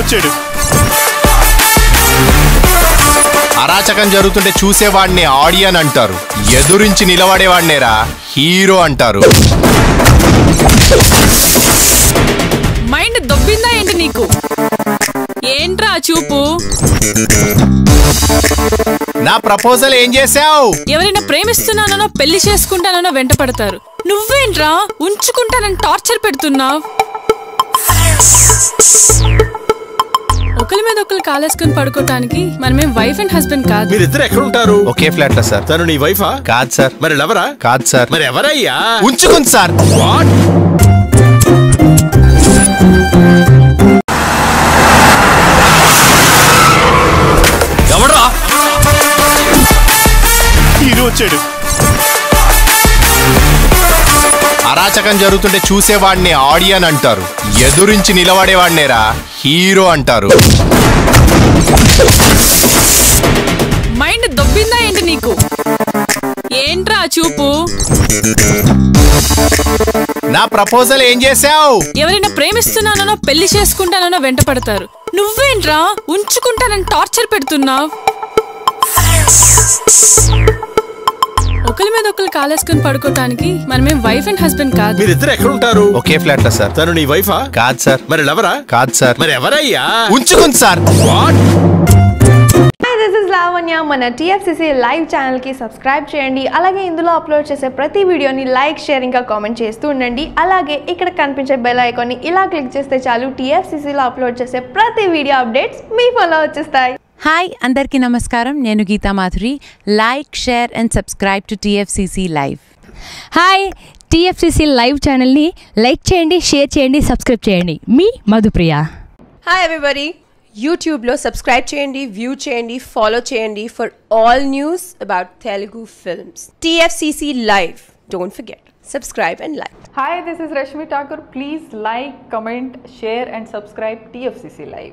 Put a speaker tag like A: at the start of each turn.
A: వచ్చాడు
B: అరాచకం జరుగుతుంటే చూసేవాడిని ఆడియన్ అంటారు ఎదురించి నిలబడేవాడినేరా హీరో అంటారు
C: మైండ్ దొబ్బిందా ఏంటి నీకు ఏంట్రా ఆ చూపు
B: నా ప్రపోజల్ ఏం చేసావు
C: ఎవరైనా ప్రేమిస్తున్నానో పెళ్లి చేసుకుంటానో వెంట పడతారు నువ్వేంట్రా ఉంచుకుంటానని టార్చర్ పెడుతున్నావు ఒకరి మీద ఒకరు కాలేసుకుని పడుకోవటానికి మనమేం వైఫ్ అండ్ హస్బెండ్ కాదు
A: మీరిద్దరు ఎక్కడ ఉంటారు
B: ఒకే ఫ్లాట్ లో సార్
A: తను నీ వైఫా
B: కాదు సార్
A: మరి లవరా
B: కాదు సార్
A: మరి ఎవరయ్యా
B: ఉంచుకుంది సార్
A: వాట్
B: ఎవడ్రా
A: హీరో వచ్చాడు
B: అరాచకం జరుగుతుంటే చూసేవాడిని ఆడియన్ అంటారు ఎదురించి నిలబడేవాడినేరా హీరో అంటారు
C: మైండ్ దొబ్బిందా ఏంటి నీకు ఏంట్రా ఆ చూపు
B: నా ప్రపోజల్ ఏం చేసావు
C: ఎవరైనా ప్రేమిస్తున్నానో పెళ్లి చేసుకుంటానో వెంట పడతారు నువ్వేంట్రా ఉంచుకుంటానని టార్చర్ పెడుతున్నావు ఒకరి మీద ఒకరు కాలేసుకుని పడుకోవటానికి మనమేం వైఫ్ అండ్ హస్బెండ్ కాదు
A: మీరిద్దరు ఎక్కడ ఉంటారు
B: ఒకే ఫ్లాట్ లో సార్
A: తను నీ వైఫా
B: కాదు సార్
A: మరి లవరా
B: కాదు సార్
A: మరి ఎవరయ్యా
B: ఉంచుకుంది sir
A: what
D: hi this is Lavanya మన టీఎఫ్సిసి లైవ్ ఛానల్కి సబ్స్క్రైబ్ చేయండి అలాగే ఇందులో అప్లోడ్ చేసే ప్రతి వీడియోని లైక్ షేర్ ఇంకా కామెంట్ చేస్తూ ఉండండి అలాగే ఇక్కడ కనిపించే బెల్ ఐకాన్ని ఇలా క్లిక్ చేస్తే చాలు టీఎఫ్సిసిలో అప్లోడ్ చేసే ప్రతి వీడియో అప్డేట్స్ మీ ఫోన్లో వచ్చేస్తాయి
E: హాయ్ అందరికీ నమస్కారం నేను Geetha Madhuri like share and subscribe to TFCC live
F: hi TFCC live ఛానల్ని లైక్ చేయండి షేర్ చేయండి సబ్స్క్రైబ్ చేయండి మీ మధుప్రియ
G: హాయ్ ఎవ్రీబడి యూట్యూబ్లో సబ్స్క్రైబ్ చేయండి వ్యూ చేయండి ఫాలో చేయండి for all news about Telugu films TFCC live don't forget subscribe and like
H: Hi, this is Rashmi Thakur. Please like, comment, share, and subscribe TFCC Live.